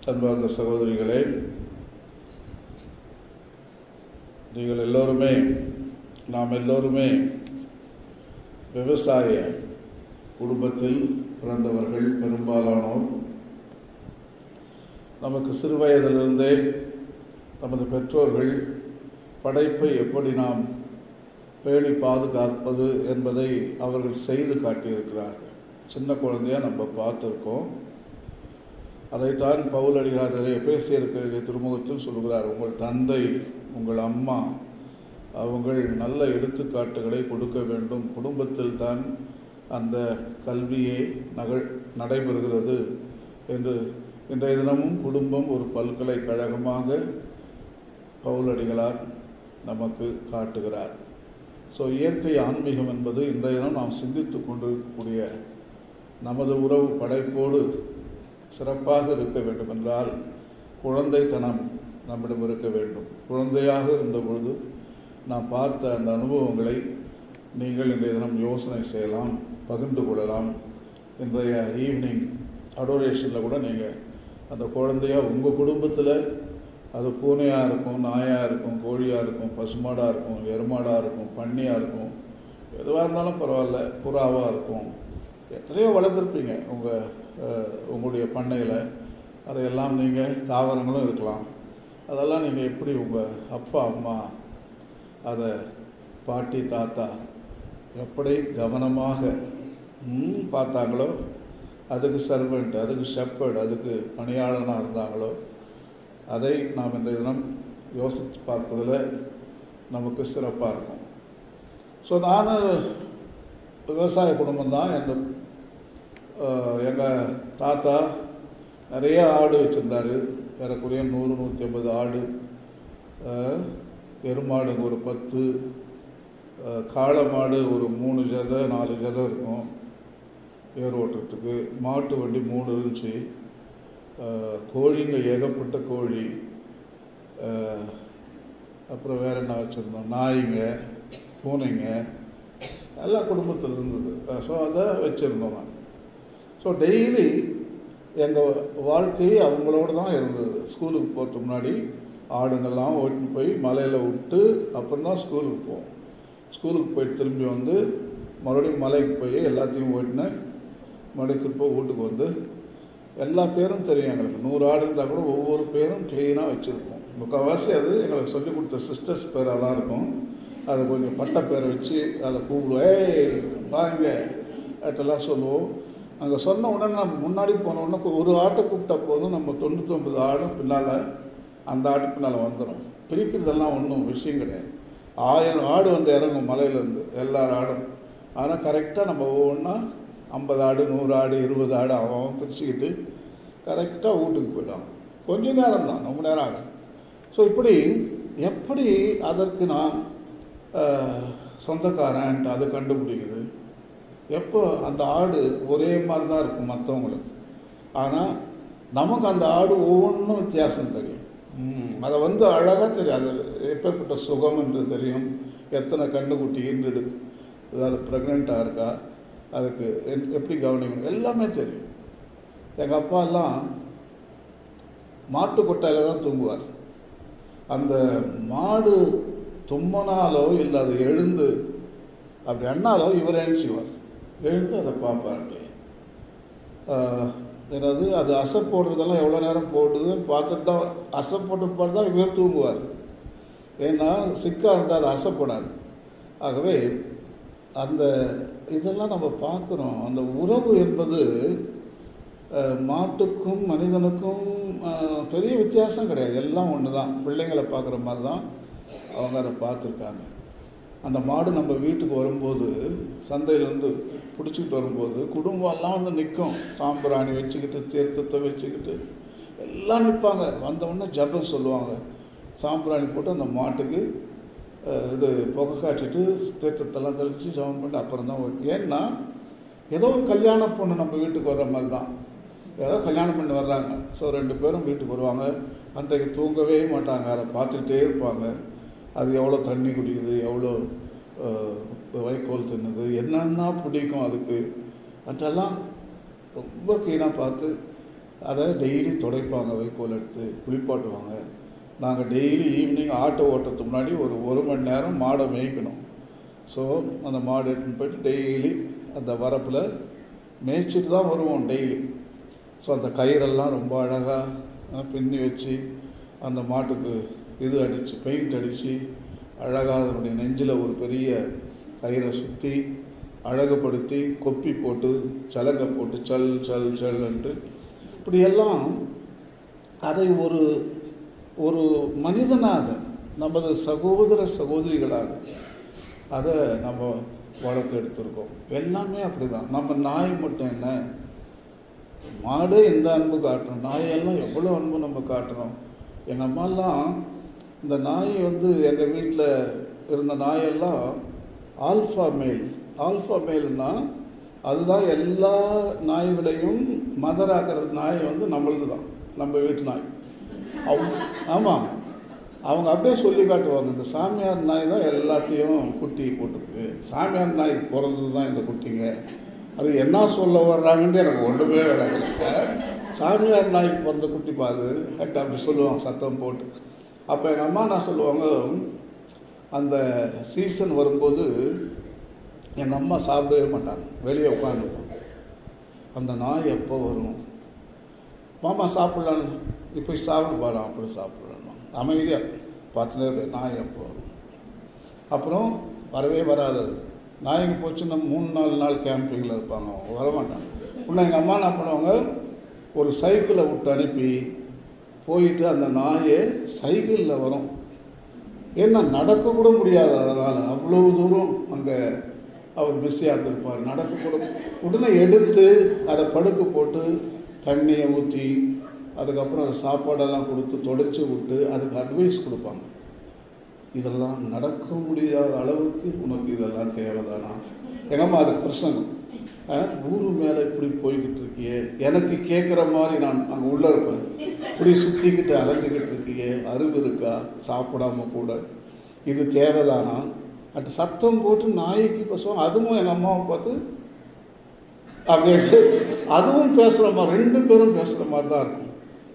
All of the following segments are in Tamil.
அன்பார்ந்த சகோதரிகளே நீங்கள் எல்லோருமே நாம் எல்லோருமே விவசாய குடும்பத்தில் பிறந்தவர்கள் பெரும்பாலானோர் நமக்கு சிறு வயதிலிருந்தே நமது பெற்றோர்கள் படைப்பை எப்படி நாம் பேணி பாதுகாப்பது என்பதை அவர்கள் செய்து காட்டியிருக்கிறார்கள் சின்ன குழந்தையா நம்ம பார்த்துருக்கோம் அதைத்தான் பவுல் அடிகார் பேசியிருக்கிற திருமுகத்தில் சொல்கிறார் உங்கள் தந்தை உங்கள் அம்மா அவங்கள் நல்ல எடுத்துக்காட்டுகளை கொடுக்க வேண்டும் குடும்பத்தில் தான் அந்த கல்வியே நகழ் நடைபெறுகிறது என்று இன்றைய தினமும் குடும்பம் ஒரு பல்கலைக்கழகமாக பவுலடிகளார் நமக்கு காட்டுகிறார் ஸோ இயற்கை ஆன்மீகம் என்பது இன்றைய தினம் நாம் சிந்தித்து கொண்டிருக்கக்கூடிய நமது உறவு படைப்போடு சிறப்பாக இருக்க வேண்டும் என்றால் குழந்தைத்தனம் நம்மிடம் இருக்க வேண்டும் குழந்தையாக இருந்த பொழுது நாம் பார்த்த அந்த அனுபவங்களை நீங்கள் இன்றைய தினம் யோசனை செய்யலாம் பகிர்ந்து கொள்ளலாம் இன்றைய ஈவினிங் அடோரேஷனில் கூட நீங்கள் அந்த குழந்தையா உங்கள் குடும்பத்தில் அது பூனையாக இருக்கும் நாயாக இருக்கும் கோழியாக இருக்கும் பசுமாடாக இருக்கும் எருமாடாக இருக்கும் பன்னியாக இருக்கும் எதுவாக இருந்தாலும் பரவாயில்ல புறாவாக இருக்கும் எத்தனையோ வளர்த்துருப்பீங்க உங்கள் உங்களுடைய பண்ணையில் அதையெல்லாம் நீங்கள் தாவரங்களும் இருக்கலாம் அதெல்லாம் நீங்கள் எப்படி உங்கள் அப்பா அம்மா அதை பாட்டி தாத்தா எப்படி கவனமாக பார்த்தாங்களோ அதுக்கு சர்வெண்ட் அதுக்கு ஷெப்பர்ட் அதுக்கு பணியாளனாக இருந்தாங்களோ அதை நாம் இந்த தினம் யோசித்து பார்ப்பதில் நமக்கு சிறப்பாக இருக்கும் ஸோ நான் விவசாய குடும்பம் தான் எங்கள் எங்கள் தாத்தா நிறைய ஆடு வச்சுருந்தார் ஏறக்குறைய நூறு நூற்றி ஐம்பது ஆடு எருமாடுங்க ஒரு பத்து காளை மாடு ஒரு மூணு ஜதை நாலு ஜதை இருக்கும் ஏர் ஓட்டுறதுக்கு மாட்டு வண்டி மூணு இருந்துச்சு கோழிங்க ஏகப்பட்ட கோழி அப்புறம் வேறு என்ன வச்சுருந்தோம் நாய்ங்க பூனைங்க எல்லா குடும்பத்தில் இருந்தது ஸோ அதை வச்சுருந்தோம் நான் ஸோ டெய்லி எங்கள் வாழ்க்கை அவங்களோட தான் இருந்தது ஸ்கூலுக்கு போகிறதுக்கு முன்னாடி ஆடுங்கள்லாம் ஓட்டின்னு போய் மலையில் விட்டு அப்புறம் தான் ஸ்கூலுக்கு போவோம் ஸ்கூலுக்கு போயிட்டு திரும்பி வந்து மறுபடியும் மலைக்கு போய் எல்லாத்தையும் ஓட்டினேன் மறுபடியும் திரும்ப வீட்டுக்கு வந்து எல்லா பேரும் தெரியும் எங்களுக்கு நூறு ஆடு இருந்தால் கூட ஒவ்வொரு பேரும் க்ளீனாக வச்சுருப்போம் முக்கால்வாசி அது எங்களுக்கு சொல்லிக் கொடுத்த சிஸ்டர்ஸ் பேராக தான் இருக்கும் அதை கொஞ்சம் பட்ட பேரை வச்சு அதை கூப்பிடுவோம் ஏய் வாங்க அட்டெல்லாம் சொல்லுவோம் அங்கே சொன்ன உடனே நம்ம முன்னாடி போன உடனே ஒரு ஆட்டை கூப்பிட்டா போதும் நம்ம தொண்ணூற்றொம்பது ஆடும் பின்னால் அந்த ஆடு பின்னால் வந்துடும் பிரிக்கிறதெல்லாம் ஒன்றும் விஷயம் கிடையாது ஆயிரம் ஆடு வந்து இறங்கும் மலையிலேருந்து எல்லா ஆடும் ஆனால் கரெக்டாக நம்ம ஒவ்வொன்றா ஐம்பது ஆடு நூறு ஆடு இருபது ஆடு அவன் பிரிச்சுக்கிட்டு கரெக்டாக வீட்டுக்கு போயிடும் கொஞ்ச நேரம் தான் ரொம்ப நேரம் ஆகும் ஸோ இப்படி எப்படி அதற்கு நான் சொந்தக்காரன்ட்டு அதை கண்டுபிடிக்குது எப்போ அந்த ஆடு ஒரே மாதிரி தான் இருக்கும் மற்றவங்களுக்கு ஆனால் நமக்கு அந்த ஆடு ஒவ்வொன்றும் வித்தியாசம் தெரியும் அதை வந்து அழகாக தெரியும் அது எப்பேற்பட்ட சுகம் என்று தெரியும் எத்தனை கண்ணுக்குட்டி ஈன்றெடு அதாவது ப்ரெக்னெண்ட்டாக இருக்கா அதுக்கு எப்படி கவனிக்கணும் எல்லாமே தெரியும் எங்கள் அப்பாலாம் மாட்டு கொட்டாயில் தான் தூங்குவார் அந்த மாடு தும்மனாலோ இல்லை அது எழுந்து அப்படி அண்ணாலோ இவர் எழுச்சிவார் எழுந்து அதை பார்ப்பார் என்னது அது அசை போடுறதெல்லாம் எவ்வளோ நேரம் போடுதுன்னு பார்த்துட்டு தான் அசை போட்டு பார்த்து தான் இவர் தூங்குவார் ஏன்னா சிக்கா இருந்தால் அது அசைப்படாது ஆகவே அந்த இதெல்லாம் நம்ம பார்க்குறோம் அந்த உறவு என்பது மாட்டுக்கும் மனிதனுக்கும் பெரிய வித்தியாசம் கிடையாது எல்லாம் ஒன்று தான் பிள்ளைங்களை பார்க்குற மாதிரி தான் அவங்க அதை பார்த்துருக்காங்க அந்த மாடு நம்ம வீட்டுக்கு வரும்போது சந்தையிலேருந்து பிடிச்சிக்கிட்டு வரும்போது குடும்பம் எல்லாம் வந்து நிற்கும் சாம்பிராணி வச்சுக்கிட்டு தீர்த்தத்தை வச்சுக்கிட்டு எல்லாம் நிற்பாங்க வந்தவுடனே ஜபம் சொல்லுவாங்க சாம்பிராணி போட்டு அந்த மாட்டுக்கு இது புகை காட்டிட்டு தீர்த்தத்தெல்லாம் தெளித்து ஜபம் பண்ணிட்டு அப்புறம் தான் ஏன்னா ஏதோ ஒரு கல்யாண பொண்ணு நம்ம வீட்டுக்கு வர்ற மாதிரி தான் யாரோ கல்யாணம் பண்ணி வர்றாங்க ஸோ ரெண்டு பேரும் வீட்டுக்கு வருவாங்க அன்றைக்கு தூங்கவே மாட்டாங்க அதை பார்த்துக்கிட்டே இருப்பாங்க அது எவ்வளோ தண்ணி குடிக்குது எவ்வளோ வைக்கோல் தின்னுது என்னென்னா பிடிக்கும் அதுக்கு அதெல்லாம் ரொம்ப க்ளீனாக பார்த்து அதை டெய்லி துடைப்பாங்க வைக்கோல் எடுத்து குளிப்பாட்டுவாங்க நாங்கள் டெய்லி ஈவினிங் ஆட்டோ ஓட்டுறதுக்கு முன்னாடி ஒரு ஒரு மணி நேரம் மாடை மேய்க்கணும் ஸோ அந்த மாடு எடுத்துன்னு போயிட்டு டெய்லி அந்த வரப்பில் மேய்ச்சிட்டு தான் வருவோம் டெய்லி ஸோ அந்த கயிறெல்லாம் ரொம்ப அழகாக பின்னி வச்சு அந்த மாட்டுக்கு இது அடித்து பெயிண்ட் அடித்து அழகாக அதனுடைய நெஞ்சில் ஒரு பெரிய கயிறை சுற்றி அழகுபடுத்தி கொப்பி போட்டு சலங்கை போட்டு சல் சல் சல்ன்ட்டு இப்படியெல்லாம் அதை ஒரு ஒரு மனிதனாக நமது சகோதர சகோதரிகளாக அதை நம்ம வளர்த்து எடுத்திருக்கோம் எல்லாமே அப்படிதான் நம்ம நாய் மட்டும் என்ன மாடு எந்த அன்பு காட்டணும் நாயெல்லாம் எவ்வளோ அன்பு நம்ம காட்டணும் எங்கள் அம்மாலாம் இந்த நாய் வந்து எங்கள் வீட்டில் இருந்த நாயெல்லாம் ஆல்ஃபா மேல் ஆல்ஃபா மேல்னா அதுதான் எல்லா நாய்களையும் மதராக்கிற நாய் வந்து நம்மளது தான் நம்ம வீட்டு நாய் அவங்க ஆமாம் அவங்க அப்படியே சொல்லி காட்டுவாங்க இந்த சாமியார் நாய் தான் எல்லாத்தையும் குட்டி போட்டுருக்கு சாமியார் நாய் பிறந்தது தான் இந்த குட்டிங்க அது என்ன சொல்ல வர்றாங்கன்னு எனக்கு ஒன்றுமே விளக்கல சாமியார் நாய்க்கு பிறந்த குட்டி பாது கரெக்டாக அப்படி சொல்லுவாங்க சத்தம் போட்டு அப்போ எங்கள் அம்மா நான் சொல்லுவாங்க அந்த சீசன் வரும்போது எங்கள் அம்மா சாப்பிடவே மாட்டாங்க வெளியே உட்காந்துருப்பாங்க அந்த நாய் எப்போ வரும் மாமா சாப்பிட்லான்னு இப்போ சாப்பிட்டு பாரு அப்படி சாப்பிட்லான்னு அமைதியாக பார்த்துட்டே இருக்க நாய் எப்போ வரும் அப்புறம் வரவே வராது அது நாய்க்கு போச்சுன்னா மூணு நாலு நாள் கேம்பிங்கில் இருப்பாங்க அவங்க வரமாட்டாங்க இன்னும் எங்கள் அம்மா என்ன பண்ணுவாங்க ஒரு சைக்கிளை விட்டு அனுப்பி போயிட்டு அந்த நாயை சைக்கிளில் வரும் ஏன்னா நடக்க கூட முடியாது அதனால் அவ்வளோ தூரம் அங்கே அவர் பிஸியாக இருந்திருப்பார் நடக்க கூட உடனே எடுத்து அதை படுக்க போட்டு தண்ணியை ஊற்றி அதுக்கப்புறம் அது சாப்பாடெல்லாம் கொடுத்து தொடச்சி விட்டு அதுக்கு அட்வைஸ் கொடுப்பாங்க இதெல்லாம் நடக்க முடியாத அளவுக்கு உனக்கு இதெல்லாம் தேவைதானா எங்கம்மா அதுக்கு பிரசங்கம் ஊரு மேலே இப்படி போய்கிட்டு இருக்கியே எனக்கு கேட்குற மாதிரி நான் அங்கே உள்ளே இருப்பேன் இப்படி சுற்றிக்கிட்டு அலைஞ்சிக்கிட்டு இருக்கியே அறிவு இருக்கா சாப்பிடாம கூட இது தேவைதானா அட்டு சத்தம் போட்டு நாய்க்கு பேசுவோம் அதுவும் எங்கள் அம்மாவை பார்த்து அப்படின்ட்டு அதுவும் பேசுகிற மாதிரி ரெண்டு பேரும் பேசுகிற மாதிரி தான் இருக்கும்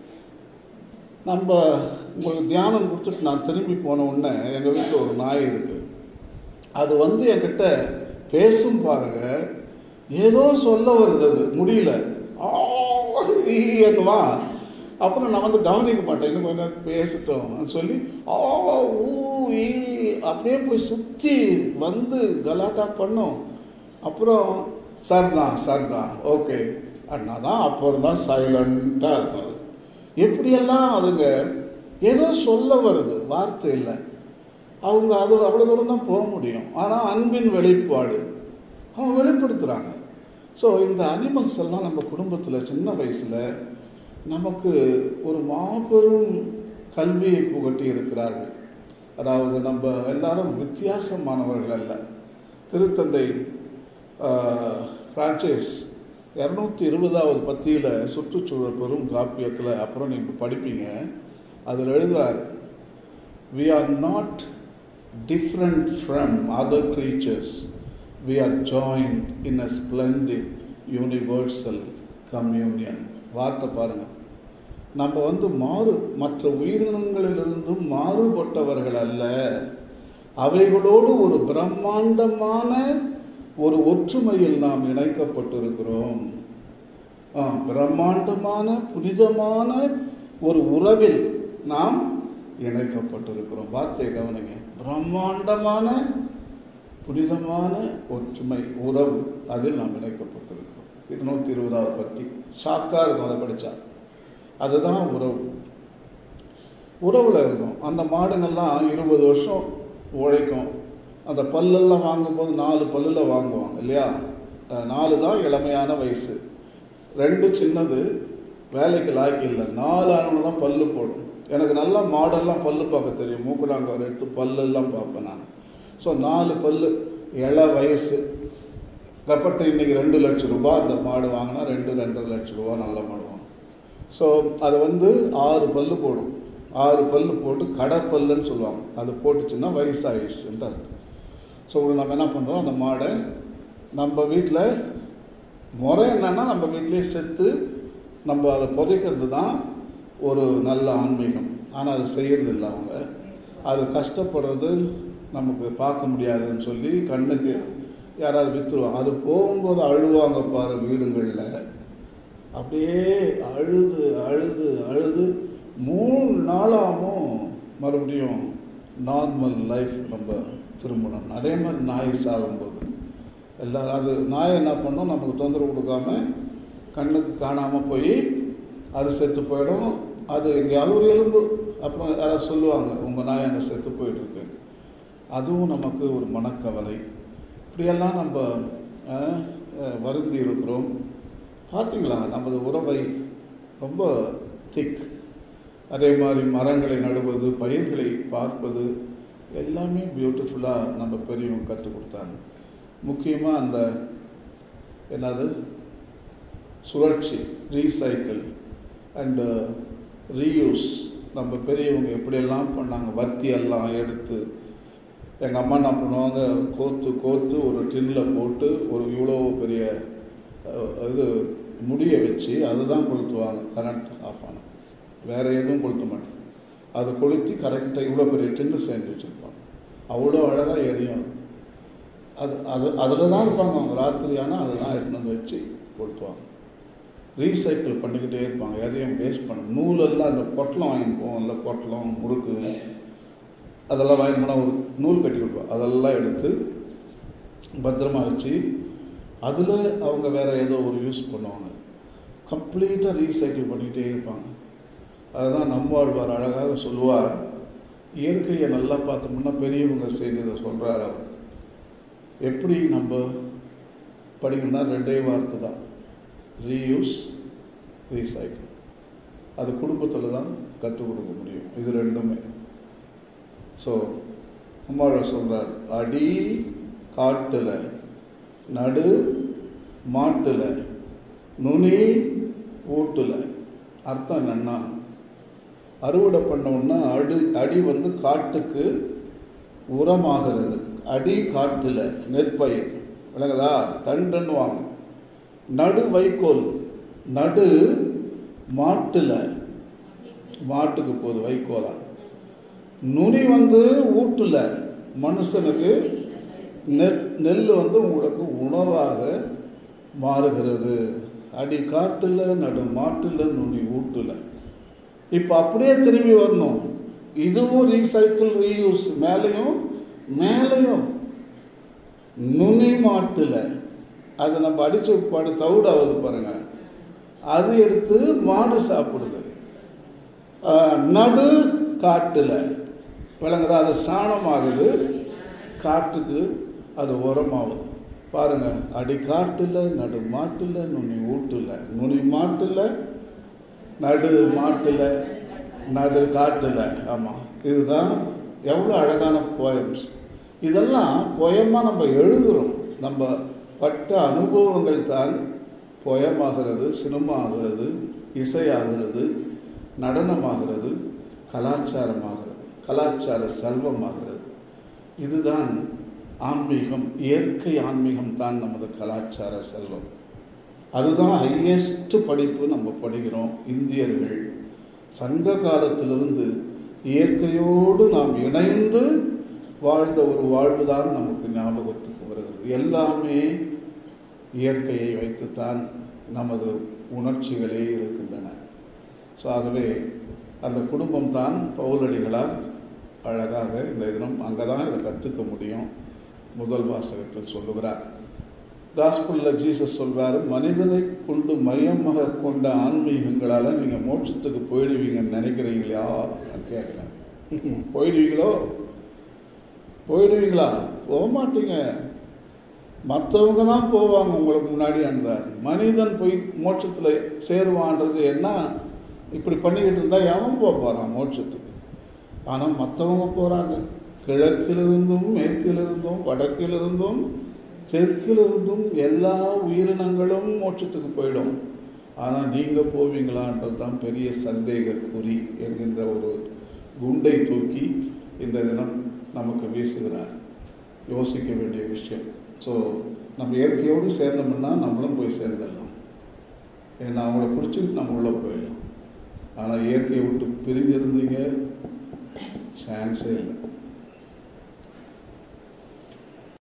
நம்ம உங்களுக்கு தியானம் கொடுத்துட்டு நான் திரும்பி போன உடனே எங்கள் வீட்டில் ஒரு நாய் இருக்குது அது வந்து என்கிட்ட பேசும் பாருங்க ஏதோ சொல்ல வருது அது முடியல என்னவா அப்புறம் நான் வந்து கவனிக்க மாட்டேன் இன்னும் கொஞ்ச நேரம் பேசிட்டோம் சொல்லி ஆ ஊ ஈ அப்படியே போய் சுற்றி வந்து கலாட்டா பண்ணோம் அப்புறம் சார் தான் சார் தான் ஓகே அண்ணா தான் அப்புறம் தான் சைலண்ட்டாக இருக்கும் அது எப்படியெல்லாம் அதுங்க ஏதோ சொல்ல வருது வார்த்தை இல்லை அவங்க அது அவ்வளோ தூரம் தான் போக முடியும் ஆனால் அன்பின் வெளிப்பாடு அவங்க வெளிப்படுத்துகிறாங்க ஸோ இந்த அனிமல்ஸ் எல்லாம் நம்ம குடும்பத்தில் சின்ன வயசில் நமக்கு ஒரு மாபெரும் கல்வியை புகட்டி இருக்கிறார்கள் அதாவது நம்ம எல்லாரும் வித்தியாசமானவர்கள் அல்ல திருத்தந்தை பிரான்ச்சைஸ் இரநூத்தி இருபதாவது பத்தியில் சுற்றுச்சூழல் பெரும் காப்பியத்தில் அப்புறம் நீங்கள் படிப்பீங்க அதில் எழுதுகிறார் we are not different from other creatures we are joint in a splendid universal communion வார்த்தை பாருங்கள் நம்ம வந்து மாறு மற்ற உயிரினங்களிலிருந்தும் மாறுபட்டவர்கள் அல்ல அவைகளோடு ஒரு பிரம்மாண்டமான ஒரு ஒற்றுமையில் நாம் இணைக்கப்பட்டிருக்கிறோம் பிரம்மாண்டமான புனிதமான ஒரு உறவில் நாம் இணைக்கப்பட்டிருக்கிறோம் வார்த்தையை கவனிங்க பிரம்மாண்டமான புனிதமான ஒற்றுமை உறவு அதில் நாம் இணைக்கப்பட்டிருக்கிறோம் இருநூத்தி இருபதாவது பத்தி ஷாக்கா இருக்கும் அதை படித்தா அதுதான் உறவு உறவுல இருக்கும் அந்த மாடுங்கள்லாம் இருபது வருஷம் உழைக்கும் அந்த பல்லெல்லாம் வாங்கும்போது நாலு பல்லில் வாங்குவாங்க இல்லையா நாலு தான் இளமையான வயசு ரெண்டு சின்னது வேலைக்கு லாய்க்கு இல்லை நாலு ஆனவங்க தான் பல்லு போடும் எனக்கு நல்லா மாடெல்லாம் பல்லு பார்க்க தெரியும் மூக்குடாங்க எடுத்து பல்லெல்லாம் பார்ப்பேன் நான் ஸோ நாலு பல்லு இள வயசு கப்பட்டு இன்னைக்கு ரெண்டு லட்சம் ரூபாய் அந்த மாடு வாங்கினா ரெண்டு ரெண்டரை லட்சம் ரூபாய் நல்ல மாடு வாங்கும் ஸோ அது வந்து ஆறு பல்லு போடும் ஆறு பல்லு போட்டு கடப்பல்லுன்னு சொல்லுவாங்க அது போட்டுச்சுன்னா வயசாகிடுச்சுன்ட்டு அர்த்தம் ஸோ நம்ம என்ன பண்ணுறோம் அந்த மாடை நம்ம வீட்டில் முறை என்னன்னா நம்ம வீட்டிலேயே செத்து நம்ம அதை புதைக்கிறது தான் ஒரு நல்ல ஆன்மீகம் ஆனால் அது செய்யறது இல்லை அவங்க அது கஷ்டப்படுறது நமக்கு பார்க்க முடியாதுன்னு சொல்லி கண்ணுக்கு யாராவது விற்றுருவாங்க அது போகும்போது அழுவாங்க பாரு வீடுகளில் அப்படியே அழுது அழுது அழுது மூணு நாளாகவும் மறுபடியும் நார்மல் லைஃப் நம்ம திரும்பணும் அதே மாதிரி நாய் சாகும்போது எல்லாரும் அது நாய் என்ன பண்ணும் நமக்கு தொந்தரவு கொடுக்காம கண்ணுக்கு காணாமல் போய் அது செத்து போயிடும் அது எங்கேயாவது ஒரு எலும்பு அப்புறம் யாராவது சொல்லுவாங்க உங்கள் நாய் அங்கே செத்து போயிட்டு இருக்கு அதுவும் நமக்கு ஒரு மனக்கவலை இப்படியெல்லாம் நம்ம அஹ், அஹ், வருந்தி இருக்கிறோம் பார்த்தீங்களா நமது உறவை ரொம்ப திக் அதே மாதிரி மரங்களை நடுவது பயிர்களை பார்ப்பது எல்லாமே பியூட்டிஃபுல்லாக நம்ம பெரியவங்க கற்றுக் கொடுத்தாங்க முக்கியமாக அந்த என்னது சுழற்சி ரீசைக்கிள் அண்டு ரீயூஸ் நம்ம பெரியவங்க எப்படியெல்லாம் பண்ணாங்க வத்தி எல்லாம் எடுத்து எங்கள் அம்மா என்ன பண்ணுவாங்க கோத்து கோத்து ஒரு டின்னில் போட்டு ஒரு இவ்வளோ பெரிய அஹ், இது முடியை வச்சு அதுதான் கொளுத்துவாங்க கரண்ட் ஆஃப் ஆன வேறு எதுவும் கொளுத்த மாட்டேன் அது கொளுத்தி கரெக்டாக இவ்வளோ பெரிய டின்னு சேர்ந்து வச்சுருப்பாங்க அவ்வளோ அழகாக எரியும் அது அது அதில் தான் இருப்பாங்க அவங்க ராத்திரி ஆனால் அதை தான் எடுத்துன்னு வந்து வச்சு கொளுத்துவாங்க ரீசைக்கிள் பண்ணிக்கிட்டே இருப்பாங்க எதையும் வேஸ்ட் பண்ண நூலெல்லாம் அந்த பொட்டலம் வாங்கிட்டு போவோம்ல பொட்டலம் முறுக்கு அதெல்லாம் வாங்கிட்டு போனால் ஒரு நூல் கட்டி கொடுப்போம் அதெல்லாம் எடுத்து பத்திரமா வச்சு அதில் அவங்க வேற ஏதோ ஒரு யூஸ் பண்ணுவாங்க கம்ப்ளீட்டாக ரீசைக்கிள் பண்ணிக்கிட்டே இருப்பாங்க அதுதான் நம்மாழ்வார் அழகாக சொல்லுவார் இயற்கையை நல்லா பார்த்தோம்னா பெரியவங்க செய்ததை சொல்கிறார் அவர் எப்படி நம்ம படிக்கணும்னா ரெண்டே வார்த்தை தான் ரீயூஸ் ரீசைக்கிள் அது குடும்பத்தில் தான் கற்றுக் கொடுக்க முடியும் இது ரெண்டுமே ஸோ அம்மாவை சொல்கிறார் அடி காட்டில் நடு மாட்டில் நுனி ஊட்டில் அர்த்தம் என்னன்னா அறுவடை பண்ணோம்னா அடி அடி வந்து காட்டுக்கு உரமாகிறது அடி காட்டில் நெற்பயிர் விளங்குதா தண்டுன்னுவாங்க நடு வைக்கோல் நடு மாட்டுல மாட்டுக்கு போகுது வைக்கோலா நுனி வந்து ஊட்டுல மனுஷனுக்கு நெல் நெல் வந்து உங்களுக்கு உணவாக மாறுகிறது அடி காட்டுல நடு மாட்டுல நுனி ஊட்டுல இப்போ அப்படியே திரும்பி வரணும் இதுவும் ரீசைக்கிள் ரீயூஸ் மேலேயும் மேலேயும் நுனி மாட்டுல அது நம்ம அடிச்ச பாடு தவிடாவது பாருங்க அது எடுத்து மாடு சாப்பிடுது ஆஹ், நடு காட்டுல விளங்குதா அது சாணமாகுது காட்டுக்கு அது உரமாகுது பாருங்க அடி காட்டுல நடு மாட்டுல நுனி ஊட்டுல நுனி மாட்டுல நடு மாட்டுல நடு காட்டுல ஆமா இதுதான் எவ்வளோ அழகான போயம்ஸ் இதெல்லாம் போயமாக நம்ம எழுதுறோம் நம்ம பட்ட அனுபவங்கள் தான் போயமாகிறது சினிமா ஆகிறது இசையாகிறது நடனமாகிறது கலாச்சாரமாகிறது கலாச்சார செல்வமாகிறது இதுதான் ஆன்மீகம் இயற்கை ஆன்மீகம் தான் நமது கலாச்சார செல்வம் அதுதான் ஹையஸ்ட் படிப்பு நம்ம படிக்கிறோம் இந்தியர்கள் சங்க காலத்திலிருந்து இயற்கையோடு நாம் இணைந்து வாழ்ந்த ஒரு வாழ்வு தான் நமக்கு ஞாபகத்துக்கு வருகிறது எல்லாமே இயற்கையை வைத்துத்தான் நமது உணர்ச்சிகளே இருக்கின்றன ஸோ ஆகவே அந்த குடும்பம் தான் பவுலடிகளார் அழகாக இந்த தினம் அங்கே தான் இதை கற்றுக்க முடியும் முதல் வாசகத்தில் சொல்லுகிறார் காஸ்புல்ல ஜீசஸ் சொல்றாரு மனிதனை கொண்டு மையமாக கொண்ட ஆன்மீகங்களால நீங்க மோட்சத்துக்கு போயிடுவீங்கன்னு நினைக்கிறீங்களா நான் கேட்கிறேன் போயிடுவீங்களோ போயிடுவீங்களா போக மாட்டீங்க மற்றவங்க தான் போவாங்க உங்களுக்கு முன்னாடி என்றார் மனிதன் போய் மோட்சத்தில் சேருவான்றது என்ன இப்படி பண்ணிக்கிட்டு இருந்தா எவன் போக போறான் மோட்சத்துக்கு ஆனால் மற்றவங்க போறாங்க கிழக்கிலிருந்தும் மேற்கிலிருந்தும் வடக்கிலிருந்தும் தெற்கிலிருந்தும் எல்லா உயிரினங்களும் மோட்சத்துக்கு போயிடும் ஆனால் நீங்கள் போவீங்களான்றது தான் பெரிய சந்தேக குறி என்கின்ற ஒரு குண்டை தூக்கி இந்த தினம் நமக்கு வீசுகிறார் யோசிக்க வேண்டிய விஷயம் ஸோ நம்ம இயற்கையோடு சேர்ந்தோம்னா நம்மளும் போய் சேர்ந்துடலாம் ஏன்னா அவங்கள பிடிச்சிட்டு நம்ம உள்ளே போயிடலாம் ஆனால் இயற்கையை விட்டு பிரிஞ்சிருந்தீங்க சான்ஸே இல்லை